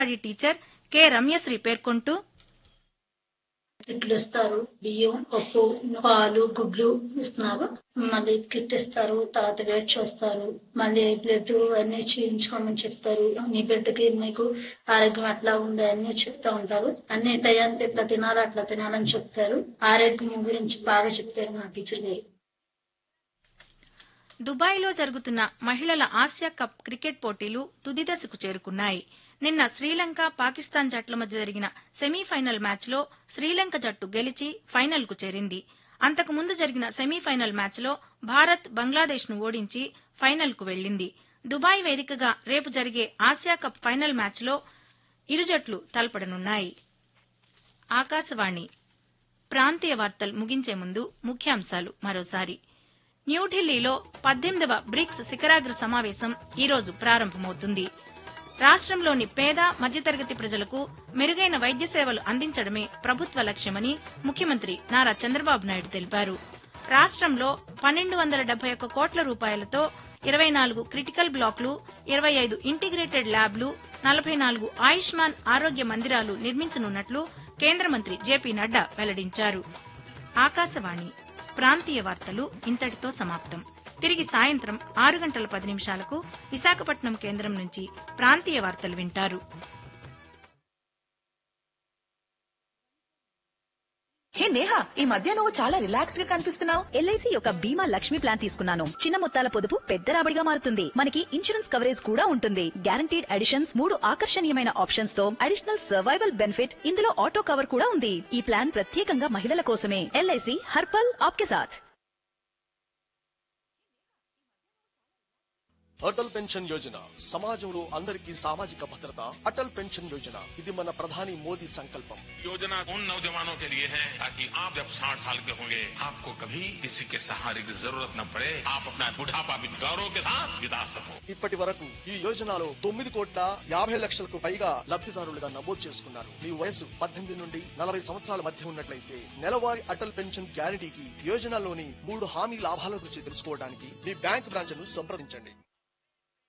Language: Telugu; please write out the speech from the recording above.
అంగన్వాడీ టీచర్ కె రమ్యశ్రీ పేర్కొంటూ కిట్లు ఇస్తారు బియ్యం పప్పు పాలు గుడ్లు ఇస్తున్నారు మళ్ళీ కిట్ ఇస్తారు తర్వాత వెయిట్ చేస్తారు మళ్ళీ బ్లడ్ అన్ని చేయించుకోమని చెప్తారు నీ బిడ్డకి నీకు ఆరోగ్యం ఎట్లా ఉంది అన్ని చెప్తా ఉంటారు అన్ని టయానికి ఇట్లా తినాలి అట్లా తినాలని చెప్తారు ఆరోగ్యం గురించి బాగా చెప్తారు మా టీచర్ గారు దుబాయ్లో జరుగుతున్న మహిళల ఆసియా కప్ క్రికెట్ పోటీలు తుది దశకు చేరుకున్నాయి నిన్న శ్రీలంక పాకిస్తాన్ జట్ల మధ్య జరిగిన సెమీఫైనల్ మ్యాచ్లో శ్రీలంక జట్టు గెలిచి ఫైనల్కు చేరింది అంతకు ముందు జరిగిన సెమీఫైనల్ మ్యాచ్లో భారత్ బంగ్లాదేశ్ను ఓడించి ఫైనల్కు వెళ్లింది దుబాయ్ వేదికగా రేపు జరిగే ఆసియా కప్ ఫైనల్ మ్యాచ్లో ఇరు జట్లు తలపడనున్నాయి ఆకాశవాణి ప్రాంతీయ వార్తలు ముగించే ముందు ముఖ్యాంశాలు మరోసారి న్యూఢిల్లీలో పద్దెనిమిదవ బ్రిక్స్ శిఖరాగ్ర సమావేశం ఈరోజు ప్రారంభమవుతుంది రాష్ట్రంలోని పేద మధ్యతరగతి ప్రజలకు మెరుగైన వైద్య సేవలు అందించడమే ప్రభుత్వ లక్ష్యమని ముఖ్యమంత్రి నారా చంద్రబాబు నాయుడు తెలిపారు రాష్ట్రంలో పన్నెండు వందల డెబ్బై ఒక్క కోట్ల రూపాయలతో ఇరవై నాలుగు క్రిటికల్ బ్లాక్లు ఇరవై ఐదు ఇంటిగ్రేటెడ్ ల్యాబ్లు నలభై నాలుగు ఆయుష్మాన్ ఆరోగ్య మందిరాలు నిర్మించనున్నట్లు కేంద్ర మంత్రి జేపీ నడ్డా వెల్లడించారు ఆకాశవాణి ప్రాంతీయ వార్తలు ఇంతటితో సమాప్తం తిరిగి సాయంత్రం ఆరు గంటల పది నిమిషాలకు విశాఖపట్నం కేంద్రం నుంచి ప్రాంతీయ వార్తలు వింటారు హే నేహా ఈ మధ్య నువ్వు చాలా రిలాక్స్ గా కనిపిస్తున్నావు ఎల్ఐసి యొక్క బీమా లక్ష్మి ప్లాన్ తీసుకున్నాను చిన్న మొత్తాల పొదుపు పెద్ద రాబడిగా మారుతుంది మనకి ఇన్సూరెన్స్ కవరేజ్ కూడా ఉంటుంది గ్యారంటీడ్ అడిషన్స్ మూడు ఆకర్షణీయమైన ఆప్షన్స్ తో అడిషనల్ సర్వైవల్ బెనిఫిట్ ఇందులో ఆటో కవర్ కూడా ఉంది ఈ ప్లాన్ ప్రత్యేకంగా మహిళల కోసమే ఎల్ఐసి హర్పల్ ఆప్కే సాథ్ అటల్ పెన్షన్ యోజన సమాజంలో అందరికీ సామాజిక భద్రత అటల్ పెన్షన్ యోజన ఇది మన ప్రధాని మోదీ సంకల్పం योजना उन नौजवानों के लिए है ताकि आप जब साठ साल के होंगे आपको कभी किसी के सहारे की जरूरत न पड़े आप अपना बुढ़ापा भी गौरव के साथ बिता सको ఇప్పటి వరకు ఈ యోజనలో తొమ్మిది కోట్ల యాభై లక్షలకు పైగా లబ్ధిదారులుగా నమోదు చేసుకున్నారు మీ వయసు పద్దెనిమిది నుండి నలభై సంవత్సరాల మధ్య ఉన్నట్లయితే నెలవారీ అటల్ పెన్షన్ గ్యారంటీకి యోజనలోని మూడు హామీ లాభాల గురించి తెలుసుకోవడానికి మీ బ్యాంక్ బ్రాంచ్ ను సంప్రదించండి